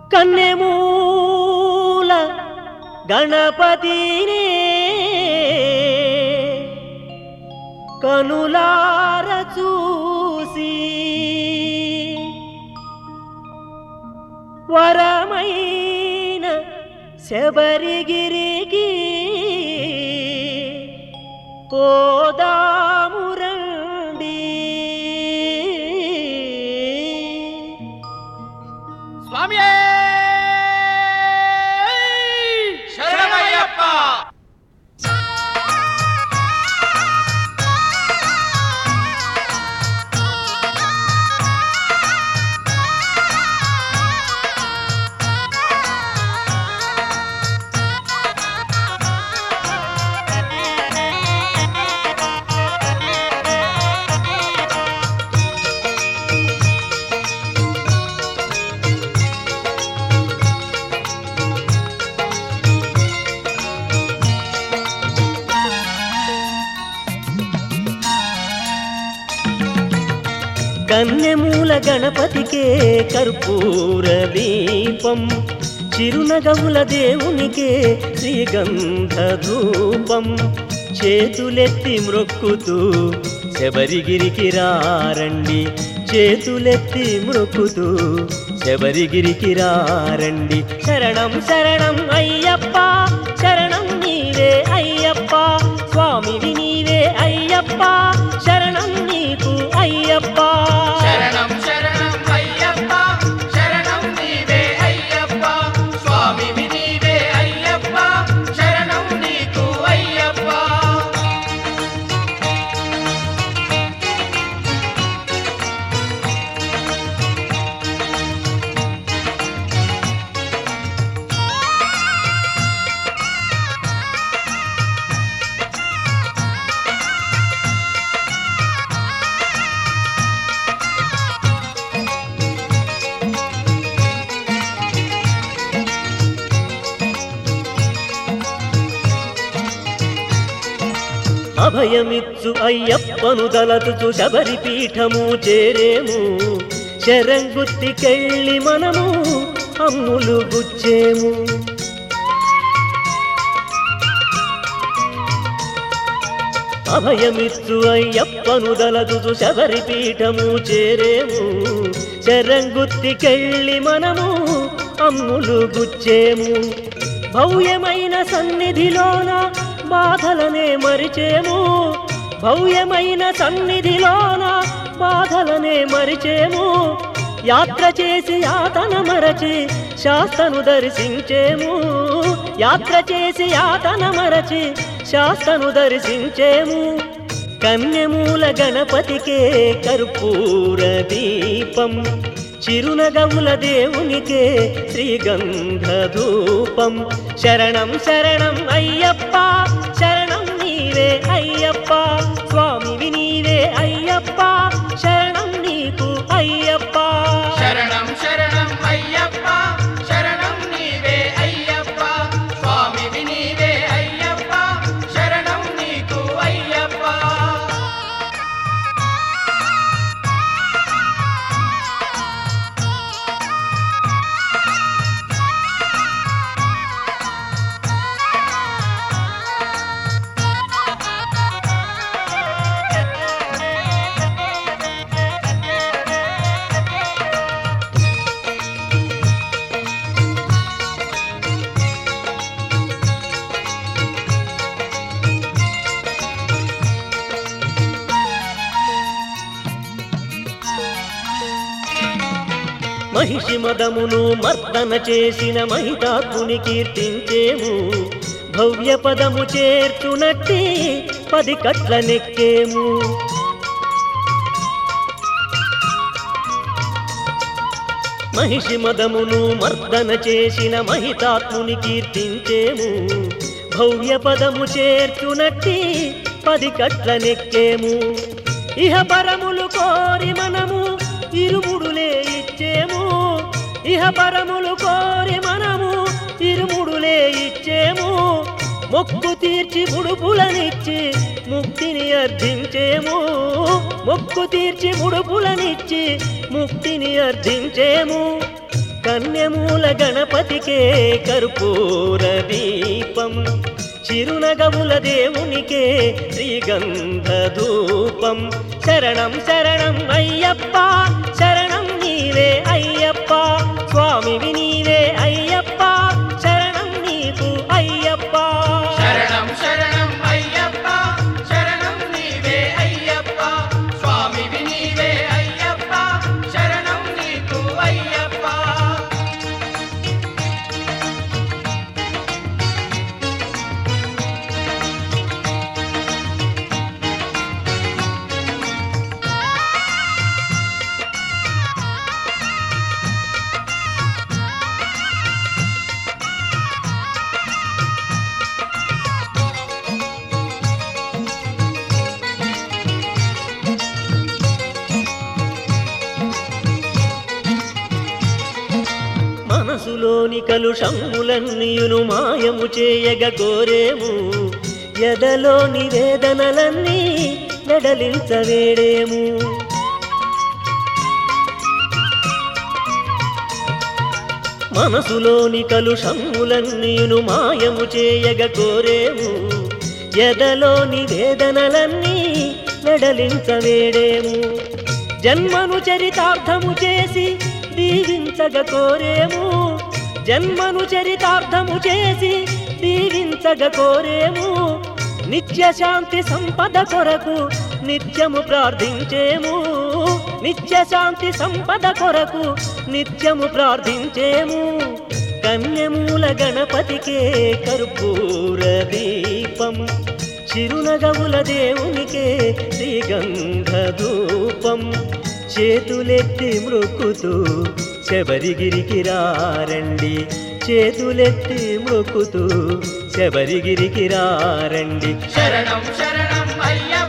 కన్నెమూల గణపతినే కనులార చూసి వరమైన శబరిగిరికి పోదామురండి స్వామి శరణమయ్యప్ప కన్నెమూల గణపతికే కర్పూర దీపం చిరునగవుల దేవునికే శ్రీగంధ ధూపం చేతులెత్తి మ్రొక్కుతూ శబరిగిరికి రారండి చేతులెత్తి మ్రొక్కుతూ శబరిగిరికి రారండి శరణం శరణం అయ్యప్ప శరణం నీవే అయ్యప్ప స్వామివి నీవే అయ్యప్ప శరణం నీకు అయ్యప్ప శరణం శరణం అయ్యప్ప శరణం నీవే అయ్యప్ప స్వామివి నీవే అయ్యప్ప శరణం నీకు అయ్యప్ప అభయమిచ్చు అయ్యప్పను దలతుచు శబరి పీఠము చేరేము శరంగుత్తికెళ్ళి మనము అమ్ములు గుచ్చేము అభయమిచ్చు అయ్యప్పను దలతుచు శబరి పీఠము చేరేము శరంగుత్తికెళ్ళి మనము అమ్ములు గుచ్చేము భవ్యమైన సన్నిధిలోన బాధలనే మరిచేము భవ్యమైన సన్నిధిలోన బాధలనే మరిచేము యాత్ర చేసి యాతన మరచి శాస్తను దర్శించేము యాత్ర చేసి యాతన మరచి శాస్తను దర్శించేము కన్యమూల గణపతికే కర్పూర దీపం చిరునగవుల దేవునికే శ్రీగంధ ధూపం శరణం శరణం అయ్యప్ప శరణం నీవే అయ్యప్ప స్వామివి నీవే అయ్యప్ప శరణం నీకు అయ్యప్ప శరణం శరణం అయ్యప్ప శరణం నీవే అయ్యప్ప స్వామివి నీవే అయ్యప్ప శరణం నీకు అయ్యప్ప మహిషి మదమును మర్దన చేసిన మహితాత్ముని కీర్తించేము భవ్య పదము చేర్చునట్టి పది కట్ల నెక్కేము మహిషి మదమును మర్దన చేసిన మహితాత్ముని కీర్తించేము భవ్య పదము చేర్చునట్టి పది కట్ల నెక్కేము ఇహ పరములు కోరి మనము ఇరుముడులే ఇచ్చేము ఇహ పరములు కోరి మనము ఇరుముడులే ఇచ్చేము మొక్కు తీర్చి ముడుపులనిచ్చి ముక్తిని అర్థించేము మొక్కు తీర్చి ముడుపులనిచ్చి ముక్తిని అర్థించేము కన్యమూల గణపతికే కర్పూర దీపం చిరునగముల దేవునికే శ్రీగంధ ధూపం శరణం శరణం అయ్యప్ప శరణం నీవే అయ్యప్ప స్వామివి నీవే అయ్యప్ప శరణం నీకు అయ్యప్ప శరణం శరణం అయ్యప్ప శరణం నీవే అయ్యప్ప స్వామివి నీవే అయ్యప్ప శరణం నీకు అయ్యప్ప మనసులోని కలుషములన్నీయును మాయము చేయగ కోరేము ఎదలోని వేదనలన్నీ వెడలించవేడేము మనసులోని కలుషములన్నీయును మాయము చేయగ కోరేము ఎదలోని వేదనలన్నీ వెడలించవేడేము జన్మను చరితార్థము చేసి దీవించగ కోరేము జన్మను చరితార్థము చేసి దీవించగ కోరేము నిత్య శాంతి సంపద కొరకు నిత్యము ప్రార్థించేము నిత్య శాంతి సంపద కొరకు నిత్యము ప్రార్థించేము కన్యమూల గణపతికే కర్పూర దీపం చిరునగవుల దేవునికే శ్రీగంధ ధూపం చేతులెత్తి మృక్కుతూ శబరిగిరికి రారండి చేతులెత్తి మృక్కుతూ శబరిగిరికి రారండి శరణం శరణం అయ్యప్ప